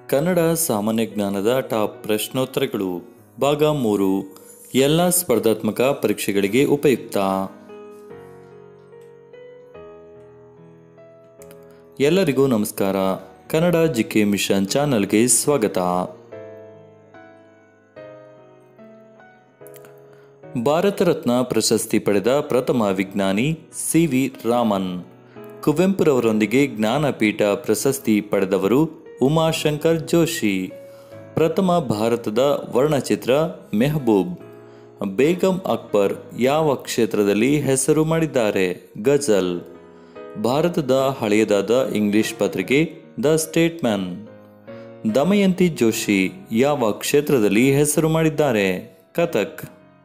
ಕನ್ನಡ ಸಾಮಾನ್ಯ ಜ್ಞಾನದ ಟಾಪ್ ಪ್ರಶ್ನೋತ್ತರಗಳು ಭಾಗ ಮೂರು ಎಲ್ಲ ಸ್ಪರ್ಧಾತ್ಮಕ ಪರೀಕ್ಷೆಗಳಿಗೆ ಉಪಯುಕ್ತ ಎಲ್ಲರಿಗೂ ನಮಸ್ಕಾರ ಕನ್ನಡ ಜಿಕೆ ಮಿಷನ್ ಚಾನಲ್ಗೆ ಸ್ವಾಗತ ಭಾರತ ರತ್ನ ಪ್ರಶಸ್ತಿ ಪಡೆದ ಪ್ರಥಮ ವಿಜ್ಞಾನಿ ಸಿ ವಿ ರಾಮನ್ ಕುವೆಂಪುರವರೊಂದಿಗೆ ಜ್ಞಾನಪೀಠ ಪ್ರಶಸ್ತಿ ಪಡೆದವರು ಉಮಾಶಂಕರ್ ಜೋಶಿ ಪ್ರಥಮ ಭಾರತದ ವರ್ಣಚಿತ್ರ ಮೆಹಬೂಬ್ ಬೇಗಂ ಅಕ್ಬರ್ ಯಾವ ಕ್ಷೇತ್ರದಲ್ಲಿ ಹೆಸರು ಮಾಡಿದ್ದಾರೆ ಗಜಲ್ ಭಾರತದ ಹಳೆಯದಾದ ಇಂಗ್ಲಿಷ್ ಪತ್ರಿಕೆ ದ ಸ್ಟೇಟ್ಮ್ಯಾನ್ ದಮಯಂತಿ ಜೋಶಿ ಯಾವ ಕ್ಷೇತ್ರದಲ್ಲಿ ಹೆಸರು ಮಾಡಿದ್ದಾರೆ ಕಥಕ್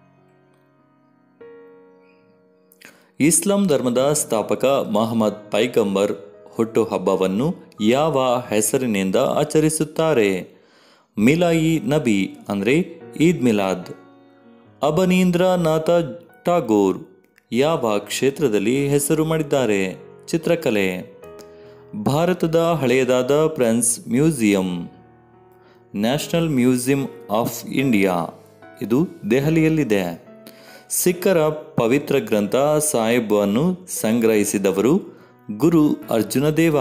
ಇಸ್ಲಾಂ ಧರ್ಮದ ಸ್ಥಾಪಕ ಮಹಮ್ಮದ್ ಪೈಗಂಬರ್ ಹುಟ್ಟುಹಬ್ಬವನ್ನು ಯಾವ ಹೆಸರಿನಿಂದ ಆಚರಿಸುತ್ತಾರೆ ಮಿಲಾಯಿ ನಬಿ ಅಂದರೆ ಈದ್ ಮಿಲಾದ್ ಅಬನೀಂದ್ರನಾಥ ಟಾಗೋರ್ ಯಾವ ಕ್ಷೇತ್ರದಲ್ಲಿ ಹೆಸರು ಮಾಡಿದ್ದಾರೆ ಚಿತ್ರಕಲೆ ಭಾರತದ ಹಳೆಯದಾದ French museum national museum of India ಇದು ದೆಹಲಿಯಲ್ಲಿದೆ ಸಿಖ್ಖರ ಪವಿತ್ರ ಗ್ರಂಥ ಸಾಹಿಬನ್ನು ಸಂಗ್ರಹಿಸಿದವರು ಗುರು ಅರ್ಜುನದೇವ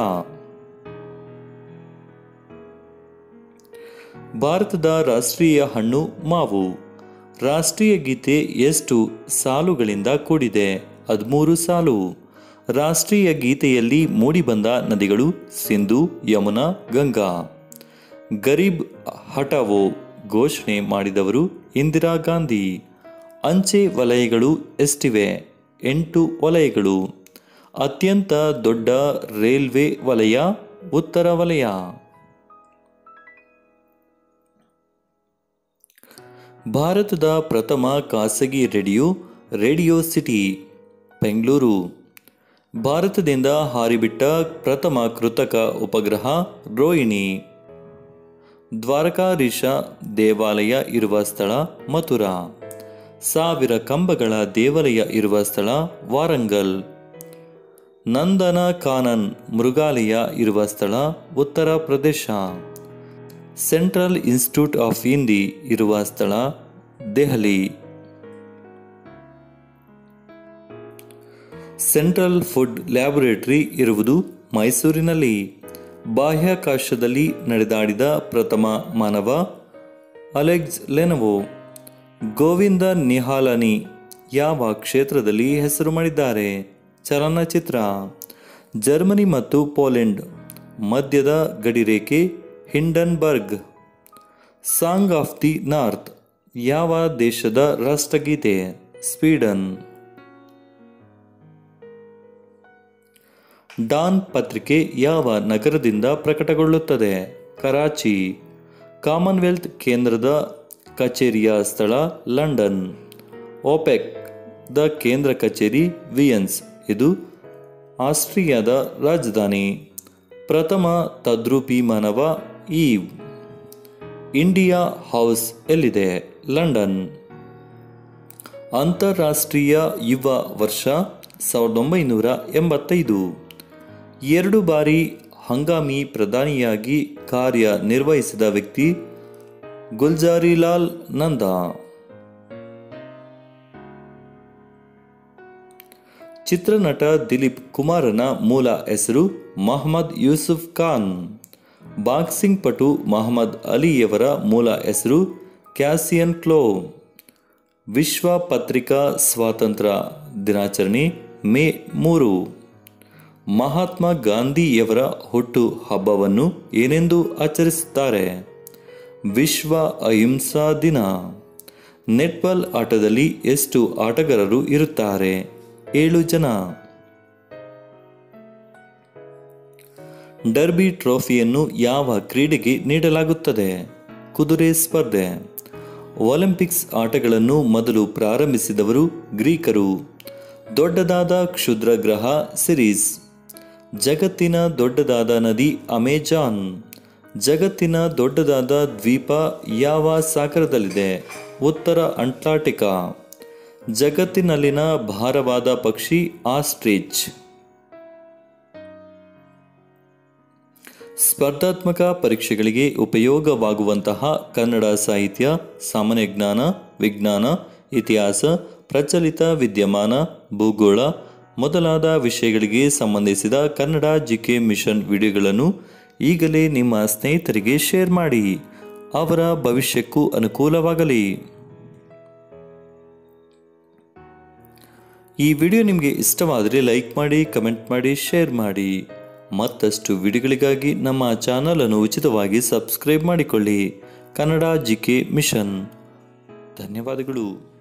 ಭಾರತದ ರಾಷ್ಟ್ರೀಯ ಹಣ್ಣು ಮಾವು ರಾಷ್ಟ್ರೀಯ ಗೀತೆ ಎಷ್ಟು ಸಾಲುಗಳಿಂದ ಕೂಡಿದೆ ಹದಿಮೂರು ಸಾಲು ರಾಷ್ಟ್ರೀಯ ಗೀತೆಯಲ್ಲಿ ಮೂಡಿಬಂದ ನದಿಗಳು ಸಿಂಧು ಯಮುನಾ ಗಂಗಾ ಗರೀಬ್ ಹಟಾವೋ ಘೋಷಣೆ ಮಾಡಿದವರು ಇಂದಿರಾ ಗಾಂಧಿ ಅಂಚೆ ವಲಯಗಳು ಎಷ್ಟಿವೆ ಎಂಟು ವಲಯಗಳು ಅತ್ಯಂತ ದೊಡ್ಡ ರೈಲ್ವೆ ವಲಯ ಉತ್ತರ ವಲಯ ಭಾರತದ ಪ್ರಥಮ ಖಾಸಗಿ ರೇಡಿಯೋ ರೇಡಿಯೋ ಸಿಟಿ ಬೆಂಗಳೂರು ಭಾರತದಿಂದ ಹಾರಿಬಿಟ್ಟ ಪ್ರಥಮ ಕೃತಕ ಉಪಗ್ರಹ ರೋಹಿಣಿ ದ್ವಾರಕಾಧೀಶ ದೇವಾಲಯ ಇರುವ ಸ್ಥಳ ಮಥುರಾ ಸಾವಿರ ಕಂಬಗಳ ದೇವಾಲಯ ಇರುವ ಸ್ಥಳ ವಾರಂಗಲ್ ನಂದನ ಕಾನನ್ ಮೃಗಾಲಯ ಇರುವ ಸ್ಥಳ ಉತ್ತರ ಪ್ರದೇಶ ಸೆಂಟ್ರಲ್ ಇನ್ಸ್ಟಿಟ್ಯೂಟ್ ಆಫ್ ಹಿಂದಿ ಇರುವ ಸ್ಥಳ ದೆಹಲಿ ಸೆಂಟ್ರಲ್ ಫುಡ್ ಲ್ಯಾಬೊರೇಟರಿ ಇರುವುದು ಮೈಸೂರಿನಲ್ಲಿ ಬಾಹ್ಯಾಕಾಶದಲ್ಲಿ ನಡೆದಾಡಿದ ಪ್ರಥಮ ಮಾನವ ಅಲೆಕ್ಸ್ ಲೆನವೋ ಗೋವಿಂದ ನಿಹಾಲನಿ ಯಾವ ಕ್ಷೇತ್ರದಲ್ಲಿ ಹೆಸರು ಮಾಡಿದ್ದಾರೆ ಚಲನಚಿತ್ರ ಜರ್ಮನಿ ಮತ್ತು ಪೋಲೆಂಡ್ ಮಧ್ಯದ ಗಡಿರೇಖೆ Hindenburg song of the north ಯಾವ ದೇಶದ ರಾಷ್ಟ್ರಗೀತೆ ಸ್ವೀಡನ್ ಡಾನ್ ಪತ್ರಿಕೆ ಯಾವ ನಗರದಿಂದ ಪ್ರಕಟಗೊಳ್ಳುತ್ತದೆ ಕರಾಚಿ ಕಾಮನ್ವೆಲ್ತ್ ಕೇಂದ್ರದ ಕಚೇರಿಯ ಸ್ಥಳ ಲಂಡನ್ ಓಪೆಕ್ ದ ಕೇಂದ್ರ ಕಚೇರಿ ವಿಯನ್ಸ್ ಇದು ಆಸ್ಟ್ರಿಯಾದ ರಾಜಧಾನಿ ಪ್ರಥಮ ತದ್ರೂಪಿ ಮಾನವ ಈವ್ ಇಂಡಿಯಾ ಹೌಸ್ ಎಲ್ಲಿದೆ ಲಂಡನ್ ಅಂತಾರಾಷ್ಟ್ರೀಯ ಯುವ ವರ್ಷ ಸಾವಿರದ ಒಂಬೈನೂರ ಎಂಬತ್ತೈದು ಎರಡು ಬಾರಿ ಹಂಗಾಮಿ ಪ್ರಧಾನಿಯಾಗಿ ಕಾರ್ಯನಿರ್ವಹಿಸಿದ ವ್ಯಕ್ತಿ ಗುಲ್ಜಾರಿಲಾಲ್ ನಂದಾ ಚಿತ್ರನಟ ದಿಲೀಪ್ ಕುಮಾರನ ಮೂಲ ಹೆಸರು ಮಹಮ್ಮದ್ ಯೂಸುಫ್ ಖಾನ್ ಬಾಕ್ಸಿಂಗ್ ಪಟು ಮಹಮ್ಮದ್ ಅಲಿಯವರ ಮೂಲ ಹೆಸರು ಕ್ಯಾಸಿಯನ್ ಕ್ಲೋ ವಿಶ್ವ ಪತ್ರಿಕಾ ಸ್ವಾತಂತ್ರ್ಯ ದಿನಾಚರಣೆ ಮೇ ಮೂರು ಮಹಾತ್ಮ ಗಾಂಧಿಯವರ ಹುಟ್ಟು ಹಬ್ಬವನ್ನು ಏನೆಂದು ಆಚರಿಸುತ್ತಾರೆ ವಿಶ್ವ ಅಹಿಂಸಾ ದಿನ ನೆಟ್ಬಾಲ್ ಆಟದಲ್ಲಿ ಎಷ್ಟು ಆಟಗಾರರು ಇರುತ್ತಾರೆ ಏಳು ಜನ ಡರ್ಬಿ ಟ್ರೋಫಿಯನ್ನು ಯಾವ ಕ್ರೀಡೆಗೆ ನೀಡಲಾಗುತ್ತದೆ ಕುದುರೆ ಸ್ಪರ್ಧೆ ಒಲಿಂಪಿಕ್ಸ್ ಆಟಗಳನ್ನು ಮೊದಲು ಪ್ರಾರಂಭಿಸಿದವರು ಗ್ರೀಕರು ದೊಡ್ಡದಾದ ಕ್ಷುದ್ರ ಗ್ರಹ ಸಿರೀಸ್ ಜಗತ್ತಿನ ದೊಡ್ಡದಾದ ನದಿ ಅಮೆಜಾನ್ ಜಗತ್ತಿನ ದೊಡ್ಡದಾದ ದ್ವೀಪ ಯಾವ ಸಾಗರದಲ್ಲಿದೆ ಉತ್ತರ ಅಂಟಾರ್ಟಿಕಾ ಜಗತ್ತಿನಲ್ಲಿನ ಭಾರವಾದ ಪಕ್ಷಿ ಆಸ್ಟ್ರಿಚ್ ಸ್ಪರ್ಧಾತ್ಮಕ ಪರೀಕ್ಷೆಗಳಿಗೆ ಉಪಯೋಗವಾಗುವಂತಹ ಕನ್ನಡ ಸಾಹಿತ್ಯ ಸಾಮಾನ್ಯ ಜ್ಞಾನ ವಿಜ್ಞಾನ ಇತಿಹಾಸ ಪ್ರಚಲಿತ ವಿದ್ಯಮಾನ ಭೂಗೋಳ ಮೊದಲಾದ ವಿಷಯಗಳಿಗೆ ಸಂಬಂಧಿಸಿದ ಕನ್ನಡ ಜಿಕೆ ಮಿಷನ್ ವಿಡಿಯೋಗಳನ್ನು ಈಗಲೇ ನಿಮ್ಮ ಸ್ನೇಹಿತರಿಗೆ ಶೇರ್ ಮಾಡಿ ಅವರ ಭವಿಷ್ಯಕ್ಕೂ ಅನುಕೂಲವಾಗಲಿ ಈ ವಿಡಿಯೋ ನಿಮಗೆ ಇಷ್ಟವಾದರೆ ಲೈಕ್ ಮಾಡಿ ಕಮೆಂಟ್ ಮಾಡಿ ಶೇರ್ ಮಾಡಿ ಮತ್ತಷ್ಟು ವಿಡಿಯೋಗಳಿಗಾಗಿ ನಮ್ಮ ಚಾನಲನ್ನು ಉಚಿತವಾಗಿ ಸಬ್ಸ್ಕ್ರೈಬ್ ಮಾಡಿಕೊಳ್ಳಿ ಕನ್ನಡ ಜಿಕೆ ಮಿಷನ್ ಧನ್ಯವಾದಗಳು